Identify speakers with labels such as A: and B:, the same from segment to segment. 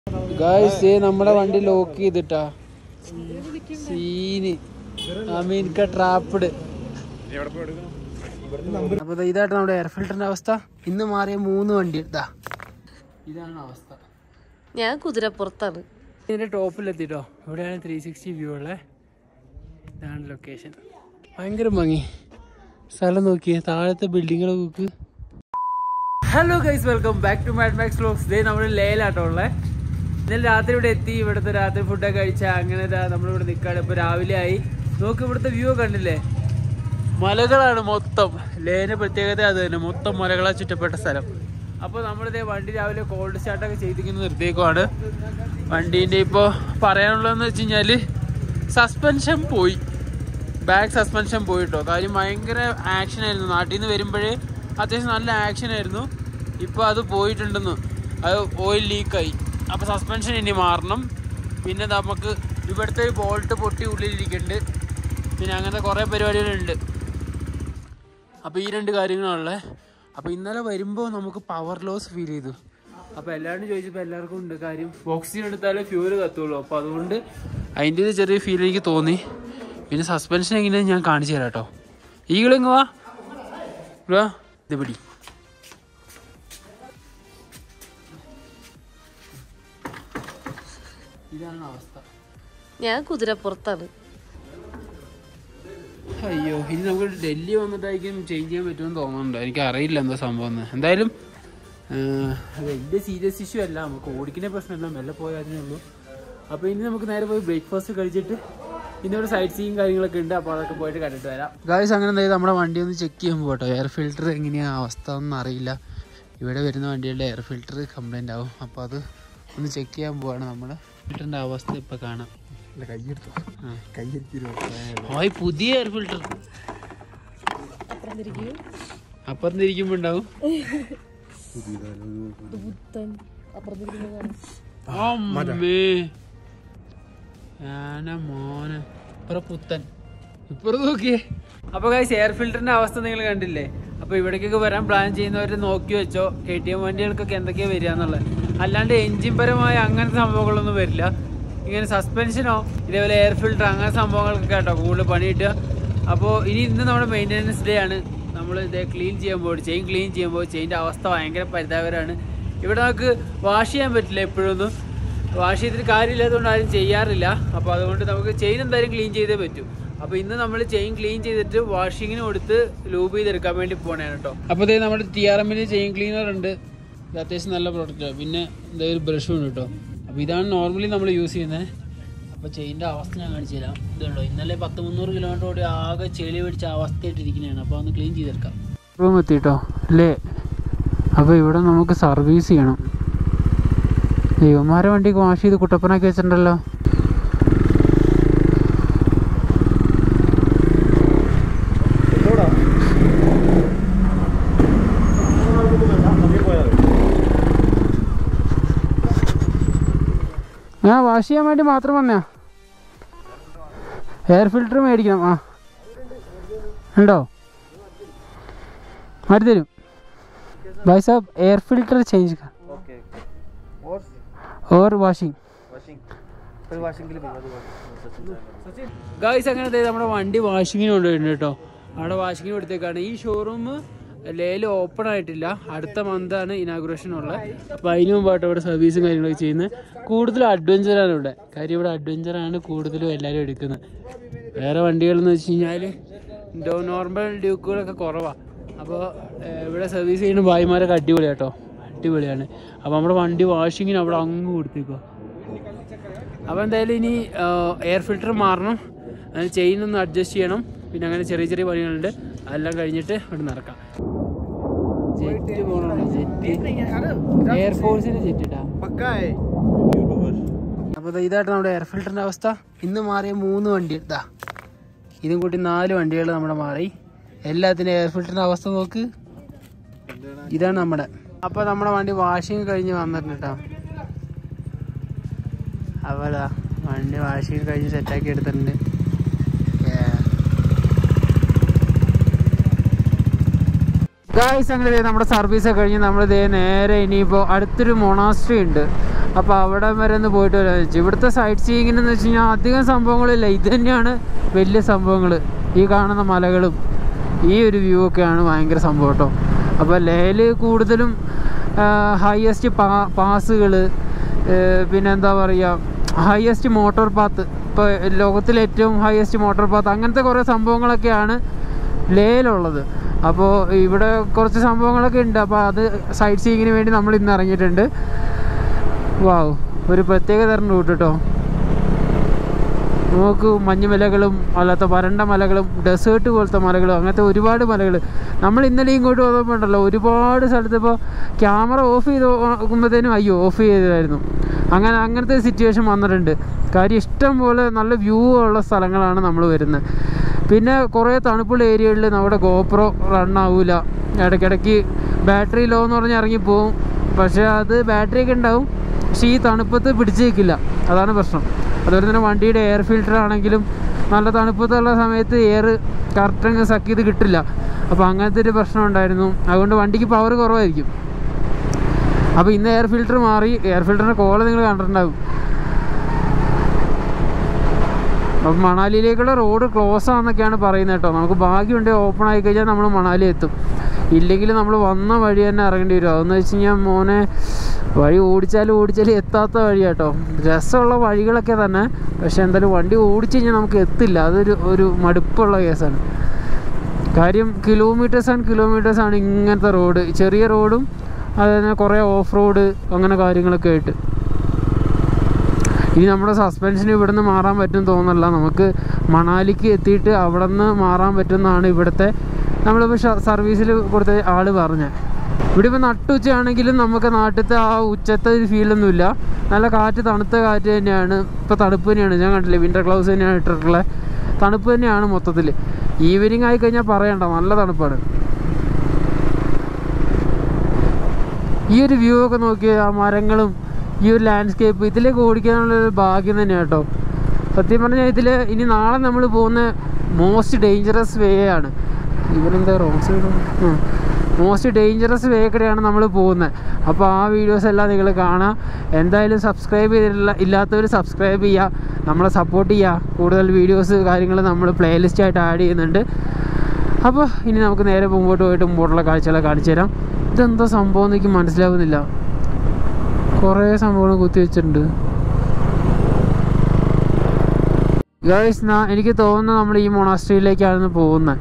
A: Guys നമ്മുടെ വണ്ടി lock ചെയ്തിട്ടാ സീന് അമീൻക ട്രാപ്പിഡ് അപ്പൊ ദാ ഇതായിട്ട് നമ്മുടെ എയർ ഫിൽറ്ററിന്റെ അവസ്ഥ ഇന്ന് മാറിയ മൂന്ന് വണ്ടി ഇതാ ഇതാണ് അവസ്ഥ
B: ഞാൻ കുതിരപ്പുറത്താണ്
A: ഇതിന്റെ ടോപ്പിലെത്തിട്ടോ ഇവിടെയാണ് ത്രീ സിക്സ്റ്റി വ്യൂ ഉള്ളത് ഇതാണ് ലൊക്കേഷൻ ഭയങ്കര ഭംഗി സ്ഥലം നോക്കിയേ താഴത്തെ ബിൽഡിങ്ങുകൾ നോക്ക് hello guys welcome back to Mad Max vlogs ഇതേ നമ്മൾ ലേയിലാട്ടോ ഉള്ളത് ഇന്നലെ രാത്രി ഇവിടെ എത്തി ഇവിടുത്തെ രാത്രി ഫുഡൊക്കെ കഴിച്ച അങ്ങനെ ദാ നമ്മളിവിടെ നിൽക്കുകയാണ് ഇപ്പോൾ രാവിലെ ആയി നോക്ക് ഇവിടുത്തെ വ്യൂ കണ്ടില്ലേ മലകളാണ് മൊത്തം ലേന പ്രത്യേകത അത് തന്നെ മൊത്തം മലകളാൽ ചുറ്റപ്പെട്ട സ്ഥലം അപ്പോൾ നമ്മളിതേ വണ്ടി രാവിലെ കോൾഡ് സ്റ്റാർട്ടൊക്കെ ചെയ്തിരിക്കുന്ന നിർത്തിയേക്കുവാണ് വണ്ടീൻ്റെ ഇപ്പോൾ പറയാനുള്ളതെന്ന് വെച്ച് കഴിഞ്ഞാൽ സസ്പെൻഷൻ പോയി ബാക്ക് സസ്പെൻഷൻ പോയിട്ടോ കാര്യം ഭയങ്കര ആക്ഷൻ ആയിരുന്നു നാട്ടിൽ നിന്ന് വരുമ്പോഴേ അത്യാവശ്യം നല്ല ആക്ഷൻ ആയിരുന്നു ഇപ്പോൾ അത് പോയിട്ടുണ്ടെന്ന് അത് ഓയിൽ ലീക്കായി അപ്പോൾ സസ്പെൻഷൻ ഇനി മാറണം പിന്നെ നമുക്ക് ഇവിടുത്തെ ഒരു ബോൾട്ട് പൊട്ടി ഉള്ളിലിരിക്കുന്നുണ്ട് പിന്നെ അങ്ങനത്തെ കുറേ പരിപാടികളുണ്ട് അപ്പോൾ ഈ രണ്ട് കാര്യങ്ങളുള്ളത് അപ്പോൾ ഇന്നലെ വരുമ്പോൾ നമുക്ക് പവർ ലോസ് ഫീൽ ചെയ്തു അപ്പോൾ എല്ലാവരും ചോദിച്ചപ്പോൾ എല്ലാവർക്കും ഉണ്ട് കാര്യം ഓക്സിജൻ എടുത്താലേ ഫ്യൂല് കത്തുള്ളൂ അപ്പോൾ അതുകൊണ്ട് അതിൻ്റെ ഒരു ചെറിയ ഫീൽ എനിക്ക് തോന്നി പിന്നെ സസ്പെൻഷൻ എങ്ങനെയാണെന്ന് ഞാൻ കാണിച്ചു തരാം കേട്ടോ ഈകളിങ് വാ ഇവിടെ വാ. ഇത് പിടി ഇതാണ് അവസ്ഥ
B: ഞാൻ കുതിരപ്പുറത്താണ്
A: അയ്യോ ഇനി നമുക്ക് ഡൽഹി വന്നിട്ടായിരിക്കും ചേഞ്ച് ചെയ്യാൻ പറ്റുമെന്ന് തോന്നുന്നുണ്ട് എനിക്ക് അറിയില്ല എന്താ സംഭവം എന്ന് എന്തായാലും ആഹ്, അത് വലിയ സീരിയസ് ഇഷ്യൂ അല്ല നമുക്ക് ഓടിക്കുന്ന പ്രശ്നമല്ല മെല്ലെ പോയാലേ ഉള്ളൂ അപ്പോൾ ഇനി നമുക്ക് നേരെ പോയി ബ്രേക്ക്ഫാസ്റ്റ് കഴിച്ചിട്ട് ഇനി ഒരു സൈറ്റ് സീയും കാര്യങ്ങളൊക്കെ ഉണ്ട് അപ്പോൾ അതൊക്കെ പോയിട്ട് കണ്ടിട്ട് വരാം ഗായ്സ് അങ്ങനെ എന്തായാലും നമ്മുടെ വണ്ടി ഒന്ന് ചെക്ക് ചെയ്യാൻ പോകട്ടോ എയർ ഫിൽറ്റർ എങ്ങനെയാണ് അവസ്ഥ ഒന്നും അറിയില്ല ഇവിടെ വരുന്ന വണ്ടികളുടെ എയർ ഫിൽറ്റർ കംപ്ലൈൻ്റ് ആവും അപ്പോൾ അത് ഒന്ന് ചെക്ക് ചെയ്യാൻ പോവാണ് നമ്മൾ ഫിൽറ്ററിൻ്റെ അവസ്ഥ ഇപ്പോൾ കാണാം ആ. ഓയ് പുതിയ എയർ ഫിൽറ്റർ അപ്പുറം തിരിക്കുമ്പോ ഉണ്ടാവും അമ്മേ ഞാന മോനെ ഇപ്പുറം പുത്തൻ ഇപ്പുറം നോക്കിയേ അപ്പൊ ഗൈസ് എയർ ഫിൽറ്ററിന്റെ അവസ്ഥ നിങ്ങൾ കണ്ടില്ലേ അപ്പൊ ഇവിടേക്കൊക്കെ വരാൻ പ്ലാൻ ചെയ്യുന്നവർ നോക്കി വെച്ചോ കെ ടി എം വണ്ടികൾക്കൊക്കെ എന്തൊക്കെയാ വരിക എന്നുള്ളത് അല്ലാണ്ട് എഞ്ചിൻ പരമായ അങ്ങനത്തെ സംഭവങ്ങളൊന്നും വരില്ല ഇങ്ങനെ സസ്പെൻഷനോ ഇതേപോലെ എയർ ഫിൽറ്റർ അങ്ങനെ സംഭവങ്ങൾക്കൊക്കെ കേട്ടോ കൂടുതൽ പണി കിട്ടുക അപ്പോൾ ഇനി ഇന്ന് നമ്മുടെ മെയിൻ്റെനൻസ് ഡേ ആണ് നമ്മൾ ഇതേ ക്ലീൻ ചെയ്യുമ്പോൾ ചെയിൻ ക്ലീൻ ചെയ്യുമ്പോൾ ചെയിൻ്റെ അവസ്ഥ ഭയങ്കര പരിതാപകരമാണ് ഇവിടെ നമുക്ക് വാഷ് ചെയ്യാൻ പറ്റില്ല എപ്പോഴൊന്നും വാഷ് ചെയ്തിട്ട് കാര്യമില്ലാത്തതുകൊണ്ട് ആരും ചെയ്യാറില്ല അപ്പോൾ അതുകൊണ്ട് നമുക്ക് ചെയിൻ എന്തായാലും ക്ലീൻ ചെയ്തേ പറ്റൂ അപ്പോൾ ഇന്ന് നമ്മൾ ചെയിൻ ക്ലീൻ ചെയ്തിട്ട് വാഷിങ്ങിന് കൊടുത്ത് ലൂബ് ചെയ്തെടുക്കാൻ വേണ്ടി പോകണേ കേട്ടോ അപ്പോൾ ഇതേ നമ്മുടെ ടി ആർ എമ്മിൽ ചെയിൻ ക്ലീനർ ഉണ്ട് ഇത് അത്യാവശ്യം നല്ല പ്രോഡക്റ്റാണ് പിന്നെ ഇതേ ഒരു ബ്രഷും ഉണ്ട് കേട്ടോ അപ്പോൾ ഇതാണ് നോർമലി നമ്മൾ യൂസ് ചെയ്യുന്നത് അപ്പോൾ ചെയിൻ്റെ അവസ്ഥ ഞാൻ കാണിച്ചു തരാം ഇതുണ്ടോ ഇന്നലെ പത്ത് മുന്നൂറ് കിലോമീറ്റർ ഓടി ആകെ ചെളി പിടിച്ച അവസ്ഥയായിട്ടിരിക്കുന്നതാണ് അപ്പോൾ ഒന്ന് ക്ലീൻ ചെയ്തെടുക്കാം റൂം എത്തിട്ടോ അല്ലേ അപ്പോൾ ഇവിടെ നമുക്ക് സർവീസ് ചെയ്യണം ദൈവന്മാരെ വണ്ടി വാഷ് ചെയ്ത് കുട്ടപ്പനാക്കി വെച്ചിട്ടുണ്ടല്ലോ ആ വാഷ് ചെയ്യാൻ വേണ്ടി മാത്രം വന്നാ എയർ ഫിൽറ്റർ മേടിക്കണം ആ ഉണ്ടോ മാറ്റി തരും भाई साहब एयर फिल्टर चेंज कर और वाशिंग ഗായ്സ് അങ്ങനെ ദേ നമ്മുടെ വണ്ടി വാഷിങ്ങിന് കൊണ്ടുപോയിട്ടുണ്ട് കേട്ടോ അവിടെ വാഷിങ്ങിന് കൊടുത്തേക്കാണ് ഈ ഷോറൂം ലേയിൽ ഓപ്പൺ ആയിട്ടില്ല അടുത്ത മന്താണ് ഇനാഗുറേഷൻ ഉള്ളത് അപ്പോൾ അതിന് മുമ്പായിട്ട് ഇവിടെ സർവീസും കാര്യങ്ങളൊക്കെ ചെയ്യുന്നത് കൂടുതലും അഡ്വഞ്ചറാണ് ഇവിടെ കാര്യം ഇവിടെ അഡ്വഞ്ചറാണ് കൂടുതലും എല്ലാവരും എടുക്കുന്നത് വേറെ വണ്ടികളെന്ന് വെച്ച് കഴിഞ്ഞാൽ നോർമൽ ഡ്യൂക്കുകളൊക്കെ കുറവാണ് അപ്പോൾ ഇവിടെ സർവീസ് ചെയ്യുന്ന ഭായിമാരൊക്കെ അടിപൊളിയാണ് കേട്ടോ അടിപൊളിയാണ് അപ്പോൾ നമ്മുടെ വണ്ടി വാഷിങ്ങിന് അവിടെ അങ്ങ് കൊടുത്തേക്കുക അപ്പോൾ എന്തായാലും ഇനി എയർ ഫിൽറ്റർ മാറണം അതിന് ചെയിൻ ഒന്ന് അഡ്ജസ്റ്റ് ചെയ്യണം പിന്നെ അങ്ങനെ ചെറിയ ചെറിയ പണികളുണ്ട് അതെല്ലാം കഴിഞ്ഞിട്ട് ഇവിടെ നടക്കാം ജെറ്റ് പോകണം ജെറ്റ് എയർഫോഴ്സിന് ജെറ്റ് ഇട്ടാ അപ്പോൾ ഇതായിട്ട് നമ്മുടെ എയർ ഫിൽറ്ററിൻ്റെ അവസ്ഥ ഇന്ന് മാറിയ മൂന്ന് വണ്ടി ഇതാ ഇതും കൂട്ടി നാല് വണ്ടികൾ നമ്മുടെ മാറി എല്ലാത്തിൻ്റെ എയർ ഫിൽറ്ററിൻ്റെ അവസ്ഥ നോക്ക് ഇതാണ് നമ്മുടെ അപ്പോൾ നമ്മുടെ വണ്ടി വാഷിങ് കഴിഞ്ഞ് വന്നിട്ടുണ്ട് കേട്ടോ അപ്പോൾ അതാ വണ്ടി വാഷിങ് കഴിഞ്ഞ് സെറ്റാക്കി എടുത്തിട്ടുണ്ട് ഗായ്സ് അങ്ങനെ ദേ നമ്മുടെ സർവീസ് ഒക്കെ കഴിഞ്ഞ് നമ്മൾ ദേ നേരെ ഇനിയിപ്പോൾ അടുത്തൊരു മൊണാസ്ട്രി ഉണ്ട് അപ്പോൾ അവിടെ വരെ ഒന്ന് പോയിട്ട് വരാൻ വെച്ചു ഇവിടുത്തെ സൈറ്റ് സീയിങ്ങിന് എന്ന് വെച്ച് കഴിഞ്ഞാൽ അധികം സംഭവങ്ങളില്ല ഇത് തന്നെയാണ് വലിയ സംഭവങ്ങൾ ഈ കാണുന്ന മലകളും ഈ ഒരു വ്യൂ ഒക്കെയാണ് ഭയങ്കര സംഭവം കേട്ടോ അപ്പോൾ ലേയിൽ കൂടുതലും ഹയസ്റ്റ് പാ പാസുകൾ പിന്നെ എന്താ പറയുക ഹയസ്റ്റ് മോട്ടോർ പാത്ത് ഇപ്പോൾ ലോകത്തിലെ ഏറ്റവും ഹയസ്റ്റ് മോട്ടോർ പാത്ത് അങ്ങനത്തെ കുറേ സംഭവങ്ങളൊക്കെയാണ് ലേയിലുള്ളത് അപ്പോൾ ഇവിടെ കുറച്ച് സംഭവങ്ങളൊക്കെ ഉണ്ട് അപ്പോൾ അത് സൈറ്റ് സീയിങ്ങിന് വേണ്ടി നമ്മൾ ഇന്ന് ഇറങ്ങിയിട്ടുണ്ട് വാവ് ഒരു പ്രത്യേക തരം റൂട്ട് കേട്ടോ നമുക്ക് മഞ്ഞുമലകളും അല്ലാത്ത വരണ്ട മലകളും ഡെസേർട്ട് പോലത്തെ മലകളും അങ്ങനത്തെ ഒരുപാട് മലകൾ നമ്മൾ ഇന്നലെ ഇങ്ങോട്ട് വന്നപ്പോൾ ഉണ്ടല്ലോ ഒരുപാട് സ്ഥലത്ത് ഇപ്പോൾ ക്യാമറ ഓഫ് ചെയ്ത് നോക്കുമ്പോഴത്തേനും അയ്യോ ഓഫ് ചെയ്തായിരുന്നു അങ്ങനെ അങ്ങനത്തെ സിറ്റുവേഷൻ വന്നിട്ടുണ്ട് കാര്യം ഇഷ്ടം പോലെ നല്ല വ്യൂ ഉള്ള സ്ഥലങ്ങളാണ് നമ്മൾ വരുന്നത് പിന്നെ കുറേ തണുപ്പുള്ള ഏരിയകളിൽ നമ്മുടെ ഗോപ്രോ റൺ ആവില്ല ഇടയ്ക്കിടയ്ക്ക് ബാറ്ററി ലോ എന്ന് പറഞ്ഞ് ഇറങ്ങിപ്പോവും പക്ഷേ അത് ബാറ്ററി ഒക്കെ ഉണ്ടാവും പക്ഷേ ഈ തണുപ്പത്ത് പിടിച്ച് നിൽക്കില്ല അതാണ് പ്രശ്നം അതുപോലെ തന്നെ വണ്ടിയുടെ എയർ ഫിൽറ്റർ ആണെങ്കിലും നല്ല തണുപ്പത്തുള്ള സമയത്ത് എയർ കറക്റ്റ് അങ്ങ് സക്ക് ചെയ്ത് കിട്ടില്ല അപ്പോൾ അങ്ങനത്തെ ഒരു പ്രശ്നം ഉണ്ടായിരുന്നു അതുകൊണ്ട് വണ്ടിക്ക് പവർ കുറവായിരിക്കും അപ്പോൾ ഇന്ന് എയർ ഫിൽറ്റർ മാറി എയർ ഫിൽറ്ററിൻ്റെ കോല നിങ്ങൾ കണ്ടിട്ടുണ്ടാവും അപ്പം മണാലിയിലേക്കുള്ള റോഡ് ക്ലോസ് ആണെന്നൊക്കെയാണ് പറയുന്നത് കേട്ടോ നമുക്ക് ഭാഗ്യമുണ്ടെങ്കിൽ ഓപ്പൺ ആയി കഴിഞ്ഞാൽ നമ്മൾ മണാലി എത്തും ഇല്ലെങ്കിൽ നമ്മൾ വന്ന വഴി തന്നെ ഇറങ്ങേണ്ടി വരും അതെന്ന് വെച്ച് കഴിഞ്ഞാൽ മോനെ വഴി ഓടിച്ചാലും ഓടിച്ചാലും എത്താത്ത വഴി കേട്ടോ രസമുള്ള വഴികളൊക്കെ തന്നെ പക്ഷെ എന്തായാലും വണ്ടി ഓടിച്ചു കഴിഞ്ഞാൽ നമുക്ക് എത്തില്ല അതൊരു ഒരു മടുപ്പുള്ള കേസാണ് കാര്യം കിലോമീറ്റേഴ്സ് ആൻഡ് കിലോമീറ്റേഴ്സ് ആണ് ഇങ്ങനത്തെ റോഡ് ചെറിയ റോഡും അതുപോലെ കുറേ ഓഫ് റോഡ് അങ്ങനെ കാര്യങ്ങളൊക്കെ ആയിട്ട് ഇനി നമ്മുടെ സസ്പെൻഷന് ഇവിടുന്ന് മാറാൻ പറ്റും തോന്നല്ല നമുക്ക് മണാലിക്ക് എത്തിയിട്ട് അവിടെ നിന്ന് മാറാൻ പറ്റുമെന്നാണ് ഇവിടുത്തെ നമ്മളിപ്പോൾ സർവീസിൽ കൊടുത്ത ആൾ പറഞ്ഞത് ഇവിടെ ഇപ്പോൾ നട്ടുച്ചയാണെങ്കിലും നമുക്ക് നാട്ടിലത്തെ ആ ഉച്ചത്തെ ഒരു ഫീലൊന്നുമില്ല നല്ല കാറ്റ് തണുത്ത കാറ്റ് തന്നെയാണ് ഇപ്പോൾ തണുപ്പ് തന്നെയാണ് ഞാൻ കണ്ടില്ലേ വിൻ്റർ ഗ്ലൗസ് തന്നെയാണ് ഇട്ടിട്ടുള്ളത് തണുപ്പ് തന്നെയാണ് മൊത്തത്തിൽ ഈവനിങ് ആയി കഴിഞ്ഞാൽ പറയണ്ട നല്ല തണുപ്പാണ് ഈ ഒരു വ്യൂ ഒക്കെ നോക്കിയ ആ മരങ്ങളും ഈ ഒരു ലാൻഡ്സ്കേപ്പ് ഇതിലേക്ക് ഓടിക്കാനുള്ള ഒരു ഭാഗ്യം തന്നെയാണ് കേട്ടോ സത്യം പറഞ്ഞാൽ ഇതിൽ ഇനി നാളെ നമ്മൾ പോകുന്ന മോസ്റ്റ് ഡേഞ്ചറസ് വേ ആണ് ഇവരെന്താ wrong side most dangerous way കൂടെയാണ് നമ്മൾ പോകുന്നത് അപ്പോൾ ആ വീഡിയോസ് എല്ലാം നിങ്ങൾ കാണാം എന്തായാലും സബ്സ്ക്രൈബ് ചെയ്തിട്ടില്ല ഇല്ലാത്തവർ സബ്സ്ക്രൈബ് ചെയ്യുക നമ്മളെ സപ്പോർട്ട് ചെയ്യുക കൂടുതൽ വീഡിയോസ് കാര്യങ്ങൾ നമ്മൾ പ്ലേലിസ്റ്റ് ആയിട്ട് ആഡ് ചെയ്യുന്നുണ്ട് അപ്പോൾ ഇനി നമുക്ക് നേരെ മുമ്പോട്ട് പോയിട്ട് മുമ്പോട്ടുള്ള കാഴ്ചകളെ കാണിച്ചു തരാം ഇതെന്താ സംഭവം എന്ന് എനിക്ക് മനസ്സിലാവുന്നില്ല കുറേ സംഭവങ്ങൾ കുത്തിവെച്ചിട്ടുണ്ട് ഗൈസ് എനിക്ക് തോന്നുന്നു നമ്മൾ ഈ മൊണാസ്ട്രിയിലേക്കാണ് പോകുന്നത്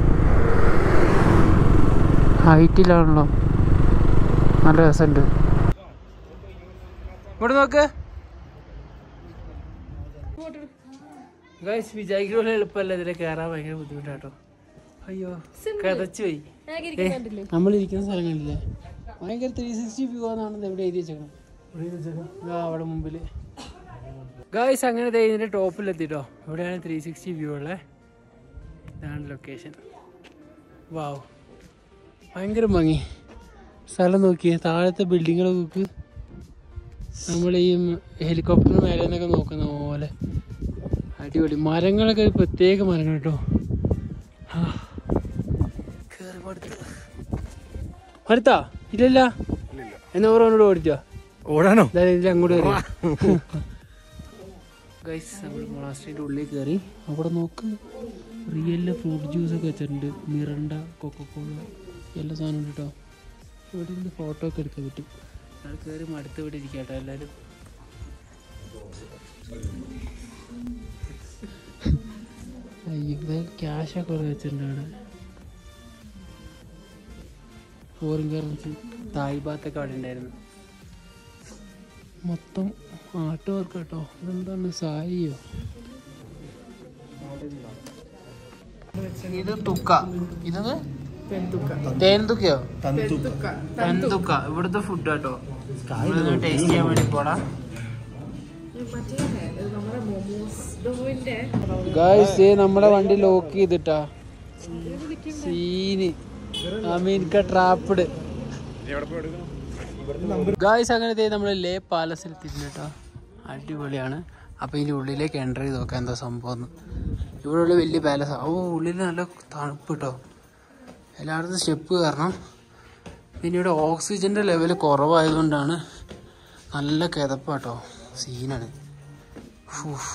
A: ഹൈറ്റിലാണല്ലോ നല്ല രസമുണ്ട് ഇവിടെ നോക്ക് ഗൈസ് വിചാരിക്കുന്ന എളുപ്പമല്ല ഇതിലെ കയറാൻ ഭയങ്കര ബുദ്ധിമുട്ടാട്ടോ അയ്യോ കതച്ചു പോയി നമ്മളിരിക്കുന്ന സ്ഥലങ്ങളില്ലേ ഭയങ്കര ത്രീ സിക്സ്റ്റി വ്യൂ ആണെന്ന് എവിടെ എഴുതി വെച്ചേക്കണം ആ അവിടെ മുമ്പിൽ ഗായ്സ് അങ്ങനെ ദേ ഇതിൻ്റെ ടോപ്പിലെത്തിട്ടോ ഇവിടെയാണ് ത്രീ സിക്സ്റ്റി വ്യൂ ഉള്ളത് ഇതാണ് ലൊക്കേഷൻ വാവ് ഭയങ്കര ഭംഗി സ്ഥലം നോക്കിയേ താഴത്തെ ബിൽഡിങ്ങുകൾ നോക്ക് നമ്മൾ ഈ ഹെലികോപ്റ്ററിന് മേലെ നിന്നൊക്കെ നോക്കുന്ന പോലെ അടിപൊളി മരങ്ങളൊക്കെ ഒരു പ്രത്യേക മരങ്ങൾ കേട്ടോ ആ. കേറി പടുത്ത്. അടുത്താ ഇല്ലല്ല എന്നാ ഓരോന്നോട് ഓടിച്ചോ
C: ഓടാനോ
A: എന്തായാലും അങ്ങോട്ട് കയറി ഗൈസ് നമ്മൾ മൊണാസ്ട്രീൻ്റെ ഉള്ളിൽ കയറി അവിടെ നോക്ക് റിയലിലെ ഫ്രൂട്ട് ജ്യൂസ് ഒക്കെ വെച്ചിട്ടുണ്ട് മിറണ്ട കൊക്കക്കോള എല്ലാ സാധനവും ഉണ്ട് കേട്ടോ ഇവിടെ നിന്ന് ഫോട്ടോ ഒക്കെ എടുക്കാൻ പറ്റും അത് കയറി മടുത്ത് ഇവിടെ ഇരിക്കാം കേട്ടോ എല്ലാവരും അയ്യോ ക്യാഷൊക്കെ ഇവിടെ വെച്ചിട്ടുണ്ട് അവിടെ ഫോറിൻ കറൻസി തായ് ഭാഗത്തൊക്കെ അവിടെ ഉണ്ടായിരുന്നു മൊത്തം ആർട്ട് വർക്ക് കേട്ടോ ഇതെന്താണ് സാരിയോ ഇത് തുക്ക ഇതത് തേൻതുക്കയോ തേൻതുക്ക ഇവിടുത്തെ ഫുഡ് കേട്ടോ ടേസ്റ്റ് ചെയ്യാൻ വേണ്ടി പോടാ ഗായ്സ് നമ്മുടെ വണ്ടി ലോക്ക് ചെയ്തിട്ടാ സീന് അമീൻക ട്രാപ്പിഡ് ഗായ്സ് അങ്ങനെ ദേ നമ്മൾ ലേ പാലസിൽ എത്തിയിട്ടുണ്ട് കേട്ടോ അടിപൊളിയാണ് അപ്പോൾ ഇതിൻ്റെ ഉള്ളിലേക്ക് എൻ്റർ ചെയ്ത് നോക്കാം എന്താ സംഭവം ഇവിടെ ഉള്ള വലിയ പാലസ് ഓ ഉള്ളിൽ നല്ല തണുപ്പ് കേട്ടോ എല്ലായിടത്തും സ്റ്റെപ്പ് കയറണം പിന്നെ ഇവിടെ ഓക്സിജൻ്റെ ലെവൽ കുറവായതുകൊണ്ടാണ് നല്ല കിതപ്പാട്ടോ സീനാണ് ഫൂഫ്.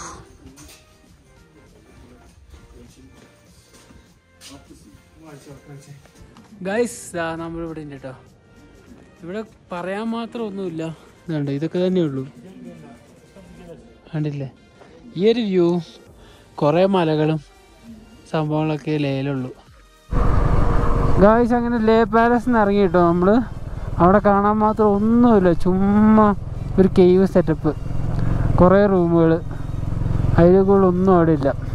A: ഗൈസ് ദാ നമ്മളിവിടെ ഉണ്ട് കേട്ടോ ഇവിടെ പറയാൻ മാത്രം ഒന്നുമില്ല ഇതുണ്ട് ഇതൊക്കെ തന്നെ ഉള്ളൂ കണ്ടില്ലേ ഈ ഒരു വ്യൂ കുറേ മലകളും സംഭവങ്ങളൊക്കെ ലേയിലുള്ളൂ ഗായ്സ് അങ്ങനെ ലേ പാലസ് നിന്ന് ഇറങ്ങി കേട്ടോ നമ്മൾ അവിടെ കാണാൻ മാത്രം ഒന്നുമില്ല ചുമ്മാ ഒരു കേവ് സെറ്റപ്പ് കുറേ റൂമുകൾ അതിലേക്കുള്ള ഒന്നും അവിടെ ഇല്ല